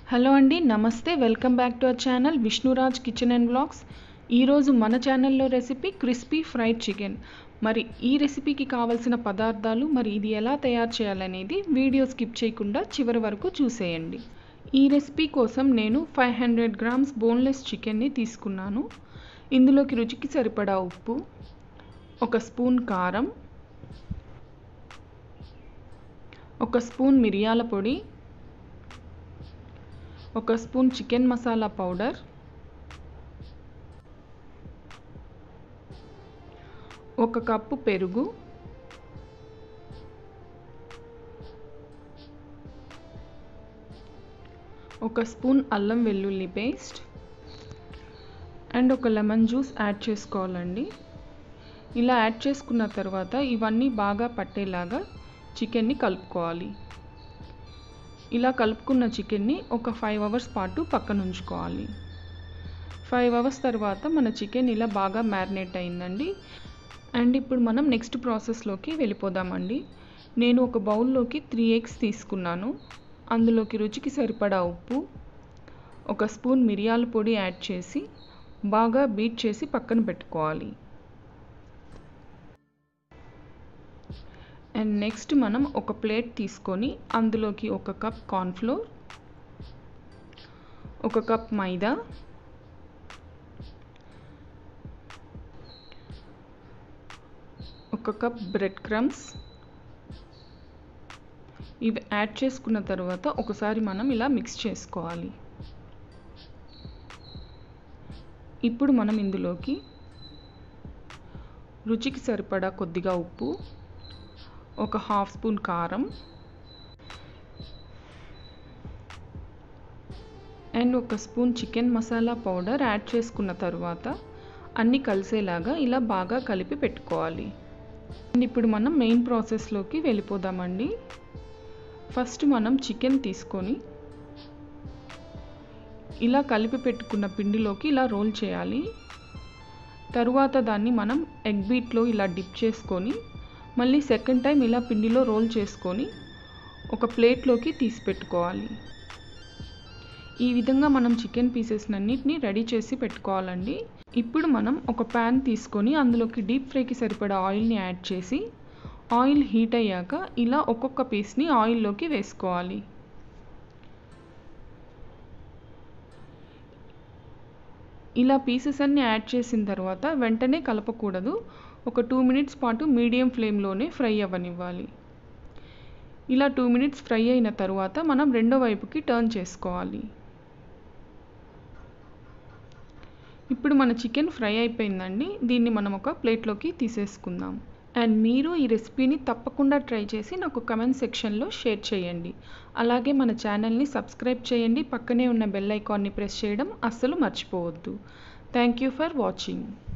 hello అండి నమస్తే welcome back to our channel Vishnuraj kitchen and blogs ఈరోజు మన ఛానల్లో రెసిపీ క్రిస్పీ ఫ్రైడ్ చికెన్ మరి ఈ రెసిపీకి కావలసిన పదార్థాలు మరి ఇది ఎలా తయారు చేయాలనేది వీడియో స్కిప్ చేయకుండా చివరి వరకు చూసేయండి ఈ రెసిపీ కోసం నేను ఫైవ్ హండ్రెడ్ గ్రామ్స్ బోన్లెస్ చికెన్ని తీసుకున్నాను ఇందులోకి రుచికి సరిపడా ఉప్పు ఒక స్పూన్ కారం ఒక స్పూన్ మిరియాల పొడి ఒక స్పూన్ చికెన్ మసాలా పౌడర్ ఒక కప్పు పెరుగు ఒక స్పూన్ అల్లం వెల్లుల్లి పేస్ట్ అండ్ ఒక లెమన్ జ్యూస్ యాడ్ చేసుకోవాలండి ఇలా యాడ్ చేసుకున్న తర్వాత ఇవన్నీ బాగా పట్టేలాగా చికెన్ని కలుపుకోవాలి ఇలా కలుపుకున్న చికెన్ని ఒక ఫైవ్ అవర్స్ పాటు పక్కన ఉంచుకోవాలి ఫైవ్ అవర్స్ తర్వాత మన చికెన్ ఇలా బాగా మ్యారినేట్ అయిందండి అండ్ ఇప్పుడు మనం నెక్స్ట్ ప్రాసెస్లోకి వెళ్ళిపోదామండి నేను ఒక బౌల్లోకి త్రీ ఎగ్స్ తీసుకున్నాను అందులోకి రుచికి సరిపడా ఉప్పు ఒక స్పూన్ మిరియాల పొడి యాడ్ చేసి బాగా బీట్ చేసి పక్కన పెట్టుకోవాలి అండ్ నెక్స్ట్ మనం ఒక ప్లేట్ తీసుకొని అందులోకి ఒక కప్ కార్న్ఫ్లోర్ ఒక కప్ మైదా ఒక కప్ బ్రెడ్ క్రమ్స్ ఇవి యాడ్ చేసుకున్న తర్వాత ఒకసారి మనం ఇలా మిక్స్ చేసుకోవాలి ఇప్పుడు మనం ఇందులోకి రుచికి సరిపడా కొద్దిగా ఉప్పు ఒక హాఫ్ స్పూన్ కారం అండ్ ఒక spoon chicken masala powder add చేసుకున్న తర్వాత అన్నీ కలిసేలాగా ఇలా బాగా కలిపి పెట్టుకోవాలి అండ్ ఇప్పుడు మనం మెయిన్ ప్రాసెస్లోకి వెళ్ళిపోదామండి ఫస్ట్ మనం చికెన్ తీసుకొని ఇలా కలిపి పెట్టుకున్న పిండిలోకి ఇలా రోల్ చేయాలి తరువాత దాన్ని మనం ఎగ్ బీట్లో ఇలా డిప్ చేసుకొని మళ్ళీ సెకండ్ టైం ఇలా పిండిలో రోల్ చేసుకొని ఒక ప్లేట్లోకి తీసి పెట్టుకోవాలి ఈ విధంగా మనం చికెన్ పీసెస్ అన్నిటిని రెడీ చేసి పెట్టుకోవాలండి ఇప్పుడు మనం ఒక ప్యాన్ తీసుకొని అందులోకి డీప్ ఫ్రైకి సరిపడా ఆయిల్ని యాడ్ చేసి ఆయిల్ హీట్ అయ్యాక ఇలా ఒక్కొక్క పీస్ని ఆయిల్లోకి వేసుకోవాలి ఇలా పీసెస్ అన్ని యాడ్ చేసిన తర్వాత వెంటనే కలపకూడదు ఒక టూ మినిట్స్ పాటు మీడియం ఫ్లేమ్లోనే ఫ్రై అవ్వనివ్వాలి ఇలా టూ మినిట్స్ ఫ్రై అయిన తర్వాత మనం రెండో వైపుకి టర్న్ చేసుకోవాలి ఇప్పుడు మన చికెన్ ఫ్రై అయిపోయిందండి దీన్ని మనం ఒక ప్లేట్లోకి తీసేసుకుందాం అండ్ మీరు ఈ రెసిపీని తప్పకుండా ట్రై చేసి నాకు కమెంట్ సెక్షన్లో షేర్ చేయండి అలాగే మన ఛానల్ని సబ్స్క్రైబ్ చేయండి పక్కనే ఉన్న బెల్ ఐకాన్ని ప్రెస్ చేయడం అస్సలు మర్చిపోవద్దు థ్యాంక్ యూ ఫర్ వాచింగ్